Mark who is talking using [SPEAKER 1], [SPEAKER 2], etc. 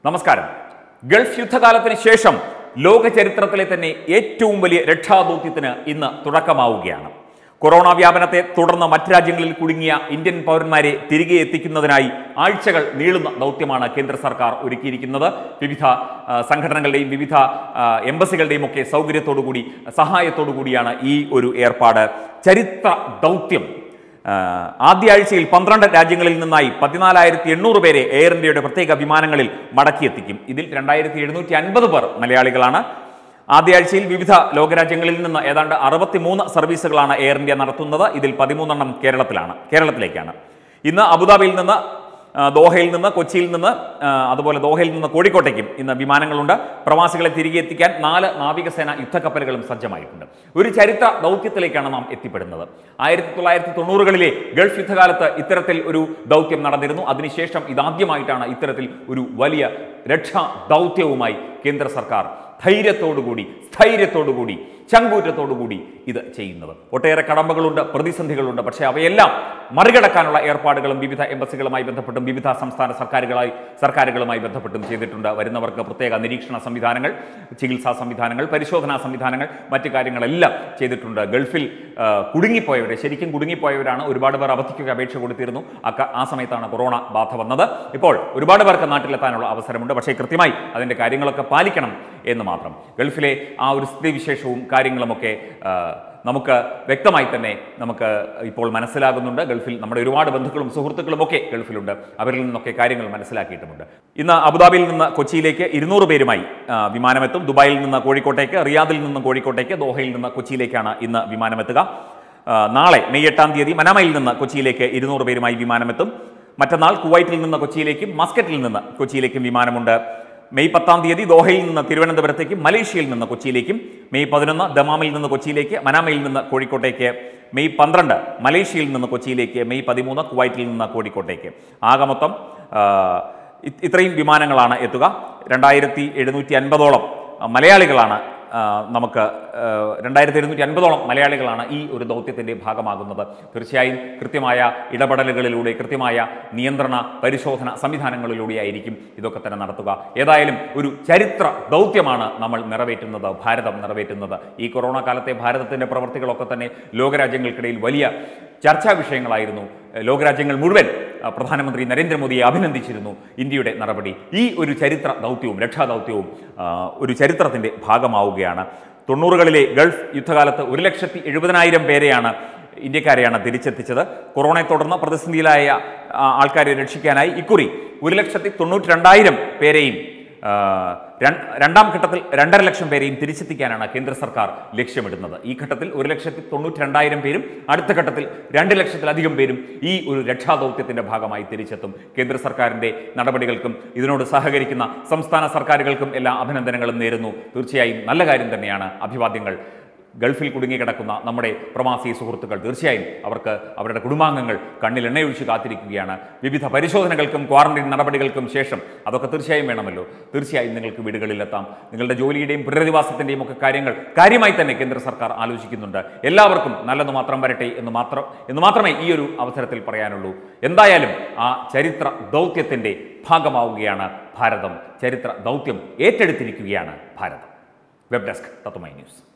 [SPEAKER 1] നമസ്കാരം ഗൾഫ് യുദ്ധകാലത്തിന് ശേഷം ലോക ചരിത്രത്തിലെ തന്നെ ഏറ്റവും വലിയ രക്ഷാദൗത്യത്തിന് ഇന്ന് തുടക്കമാവുകയാണ് കൊറോണ വ്യാപനത്തെ തുടർന്ന് മറ്റ് രാജ്യങ്ങളിൽ കുടുങ്ങിയ ഇന്ത്യൻ പൗരന്മാരെ തിരികെ എത്തിക്കുന്നതിനായി ആഴ്ചകൾ നീളുന്ന ദൗത്യമാണ് കേന്ദ്ര സർക്കാർ ഒരുക്കിയിരിക്കുന്നത് വിവിധ ആ, സംഘടനകളുടെയും വിവിധ ആ, എംബസികളുടെയും ഒക്കെ സൗകര്യത്തോടുകൂടി സഹായത്തോടു കൂടിയാണ് ഈ ഒരു ഏർപ്പാട് ചരിത്ര ദൗത്യം ആഹ് ആദ്യ ആഴ്ചയിൽ പന്ത്രണ്ട് രാജ്യങ്ങളിൽ നിന്നായി പതിനാലായിരത്തി എണ്ണൂറ് പേരെ എയർ ഇന്ത്യയുടെ പ്രത്യേക വിമാനങ്ങളിൽ മടക്കിയെത്തിക്കും ഇതിൽ രണ്ടായിരത്തി എഴുന്നൂറ്റി അൻപത് പേർ മലയാളികളാണ് ആദ്യ ആഴ്ചയിൽ വിവിധ ലോകരാജ്യങ്ങളിൽ നിന്ന് ഏതാണ്ട് അറുപത്തിമൂന്ന് സർവീസുകളാണ് എയർ ഇന്ത്യ നടത്തുന്നത് ഇതിൽ പതിമൂന്നെണ്ണം കേരളത്തിലാണ് കേരളത്തിലേക്കാണ് ഇന്ന് അബുദാബിയിൽ നിന്ന് ആ, ദോഹയിൽ നിന്ന് കൊച്ചിയിൽ നിന്ന് ആ, അതുപോലെ ദോഹയിൽ നിന്ന് കോഴിക്കോട്ടേക്കും ഇന്ന് വിമാനങ്ങളുണ്ട് പ്രവാസികളെ തിരികെ എത്തിക്കാൻ നാല് നാവികസേന യുദ്ധക്കപ്പലുകളും സജ്ജമായിട്ടുണ്ട് ഒരു ചരിത്ര ദൗത്യത്തിലേക്കാണ് നാം എത്തിപ്പെടുന്നത് ആയിരത്തി തൊള്ളായിരത്തി തൊണ്ണൂറുകളിലെ ഗൾഫ് യുദ്ധകാലത്ത് ഇത്തരത്തിൽ ഒരു ദൗത്യം നടന്നിരുന്നു അതിനുശേഷം ഇതാദ്യമായിട്ടാണ് ഇത്തരത്തിൽ ഒരു വലിയ രക്ഷാ ദൗത്യവുമായി കേന്ദ്ര സർക്കാർ ധൈര്യത്തോടുകൂടി സ്ഥൈര്യത്തോടുകൂടി ചങ്കൂറ്റത്തോടുകൂടി ഇത് ചെയ്യുന്നത് ഒട്ടേറെ കടമ്പകളുണ്ട് പ്രതിസന്ധികളുണ്ട് പക്ഷേ അവയെല്ലാം മറികടക്കാനുള്ള ഏർപ്പാടുകളും വിവിധ എംബസികളുമായി ബന്ധപ്പെട്ടും വിവിധ സംസ്ഥാന സർക്കാരുകളായി സർക്കാരുകളുമായി ബന്ധപ്പെട്ടും ചെയ്തിട്ടുണ്ട് വരുന്നവർക്ക് പ്രത്യേക നിരീക്ഷണ സംവിധാനങ്ങൾ ചികിത്സാ സംവിധാനങ്ങൾ പരിശോധനാ സംവിധാനങ്ങൾ മറ്റു കാര്യങ്ങളെല്ലാം ചെയ്തിട്ടുണ്ട് ഗൾഫിൽ ആ, കുടുങ്ങിപ്പോയവരെ ശരിക്കും കുടുങ്ങിപ്പോയവരാണ് ഒരുപാട് പേർ അവധിക്കൊക്കെ അപേക്ഷ കൊടുത്തിരുന്നു അക്ക ആ സമയത്താണ് കൊറോണ ബാധ വന്നത് ഇപ്പോൾ ഒരുപാട് പേർക്ക് നാട്ടിലെത്താനുള്ള അവസരമുണ്ട് പക്ഷേ കൃത്യമായി അതിൻ്റെ കാര്യങ്ങളൊക്കെ പാലിക്കണം എന്ന് മാത്രം ഗൾഫിലെ ആ ഒരു സ്ഥിതിവിശേഷവും കാര്യങ്ങളുമൊക്കെ ആ, നമുക്ക് വ്യക്തമായി തന്നെ നമുക്ക് ഇപ്പോൾ മനസ്സിലാകുന്നുണ്ട് ഗൾഫിൽ നമ്മുടെ ഒരുപാട് ബന്ധുക്കളും സുഹൃത്തുക്കളും ഒക്കെ ഗൾഫിലുണ്ട് അവരിൽ നിന്നൊക്കെ കാര്യങ്ങൾ മനസ്സിലാക്കിയിട്ടുമുണ്ട് ഇന്ന് അബുദാബിയിൽ നിന്ന് കൊച്ചിയിലേക്ക് ഇരുന്നൂറ് പേരുമായി ആ, വിമാനമെത്തും ദുബായിൽ നിന്ന് കോഴിക്കോട്ടേക്ക് റിയാദിൽ നിന്ന് കോഴിക്കോട്ടേക്ക് ദോഹയിൽ നിന്ന് കൊച്ചിയിലേക്കാണ് ഇന്ന് വിമാനമെത്തുക ആ, നാളെ മെയ് എട്ടാം തീയതി മനാമയിൽ നിന്ന് കൊച്ചിയിലേക്ക് ഇരുന്നൂറ് പേരുമായി വിമാനമെത്തും മറ്റന്നാൾ കുവൈറ്റിൽ നിന്ന് കൊച്ചിയിലേക്കും മസ്കറ്റിൽ നിന്ന് കൊച്ചിയിലേക്കും വിമാനമുണ്ട് മെയ് പത്താം തീയതി ദോഹയിൽ നിന്ന് തിരുവനന്തപുരത്തേക്കും മലേഷ്യയിൽ നിന്ന് കൊച്ചിയിലേക്കും മെയ് പതിനൊന്ന് ദമാമിൽ നിന്ന് കൊച്ചിയിലേക്ക് മനാമയിൽ നിന്ന് കോഴിക്കോട്ടേക്ക് മെയ് പന്ത്രണ്ട് മലേഷ്യയിൽ നിന്ന് കൊച്ചിയിലേക്ക് മെയ് പതിമൂന്ന് കുവൈറ്റിൽ നിന്ന് കോഴിക്കോട്ടേക്ക് ആകെ മൊത്തം ആ, ഇ- ഇത്രയും വിമാനങ്ങളാണ് എത്തുക രണ്ടായിരത്തി എഴുന്നൂറ്റി അൻപതോളം മലയാളികളാണ് ആ, നമുക്ക് രണ്ടായിരത്തി എഴുന്നൂറ്റി അൻപതോളം മലയാളികളാണ് ഈ ഒരു ദൗത്യത്തിൻ്റെ ഭാഗമാകുന്നത് തീർച്ചയായും കൃത്യമായ ഇടപെടലുകളിലൂടെ കൃത്യമായ നിയന്ത്രണ പരിശോധന സംവിധാനങ്ങളിലൂടെയായിരിക്കും ഇതൊക്കെ തന്നെ നടത്തുക ഏതായാലും ഒരു ചരിത്ര ദൗത്യമാണ് നമ്മൾ നിറവേറ്റുന്നത് ഭാരതം നിറവേറ്റുന്നത് ഈ കൊറോണ കാലത്തെ ഭാരതത്തിൻ്റെ പ്രവർത്തികളൊക്കെ തന്നെ ലോകരാജ്യങ്ങൾക്കിടയിൽ വലിയ ചർച്ചാ വിഷയങ്ങളായിരുന്നു ഏഹ് ലോകരാജ്യങ്ങൾ മുഴുവൻ ആ, പ്രധാനമന്ത്രി നരേന്ദ്രമോദിയെ അഭിനന്ദിച്ചിരുന്നു ഇന്ത്യയുടെ നടപടി ഈ ഒരു ചരിത്ര ദൗത്യവും രക്ഷാദൗത്യവും ആ, ഒരു ചരിത്രത്തിൻ്റെ ഭാഗമാവുകയാണ് തൊണ്ണൂറുകളിലെ ഗൾഫ് യുദ്ധകാലത്ത് ഒരു ലക്ഷത്തി എഴുപതിനായിരം പേരെയാണ് ഇന്ത്യക്കാരെയാണ് തിരിച്ചെത്തിച്ചത് കൊറോണയെ തുടർന്ന് പ്രതിസന്ധിയിലായ ആ, ആൾക്കാരെ രക്ഷിക്കാനായി ഇക്കുറി ഒരു ലക്ഷത്തി തൊണ്ണൂറ്റി രണ്ടായിരം പേരെയും ആ, രൺ- രണ്ടാം ഘട്ടത്തിൽ രണ്ടര ലക്ഷം പേരെയും തിരിച്ചെത്തിക്കാനാണ് കേന്ദ്ര സർക്കാർ ലക്ഷ്യമിടുന്നത് ഈ ഘട്ടത്തിൽ ഒരു ലക്ഷത്തി തൊണ്ണൂറ്റി രണ്ടായിരം പേരും അടുത്ത ഘട്ടത്തിൽ രണ്ട് ലക്ഷത്തിലധികം പേരും ഈ ഒരു രക്ഷാദൗത്യത്തിന്റെ ഭാഗമായി തിരിച്ചെത്തും കേന്ദ്ര സർക്കാരിന്റെ നടപടികൾക്കും ഇതിനോട് സഹകരിക്കുന്ന സംസ്ഥാന സർക്കാരുകൾക്കും എല്ലാ അഭിനന്ദനങ്ങളും നേരുന്നു തീർച്ചയായും നല്ല കാര്യം തന്നെയാണ് അഭിവാദ്യങ്ങൾ ഗൾഫിൽ കുടുങ്ങിക്കിടക്കുന്ന നമ്മുടെ പ്രവാസി സുഹൃത്തുക്കൾ തീർച്ചയായും അവർക്ക് അവരുടെ കുടുംബാംഗങ്ങൾ കണ്ണിൽ എണ്ണയൊഴിച്ച് കാത്തിരിക്കുകയാണ് വിവിധ പരിശോധനകൾക്കും ക്വാറന്റൈൻ നടപടികൾക്കും ശേഷം അതൊക്കെ തീർച്ചയായും വേണമല്ലോ തീർച്ചയായും നിങ്ങൾക്ക് വീടുകളിലെത്താം നിങ്ങളുടെ ജോലിയുടെയും പുനരധിവാസത്തിൻ്റെയും ഒക്കെ കാര്യങ്ങൾ കാര്യമായി തന്നെ കേന്ദ്ര സർക്കാർ ആലോചിക്കുന്നുണ്ട് എല്ലാവർക്കും നല്ലത് മാത്രം വരട്ടെ എന്ന് മാത്രം എന്ന് മാത്രമേ ഈ ഒരു അവസരത്തിൽ പറയാനുള്ളൂ എന്തായാലും ആ ചരിത്ര ദൗത്യത്തിൻ്റെ ഭാഗമാവുകയാണ് ഭാരതം ചരിത്ര ദൗത്യം ഏറ്റെടുത്തിരിക്കുകയാണ് Bharatam web desk Tatwamayi news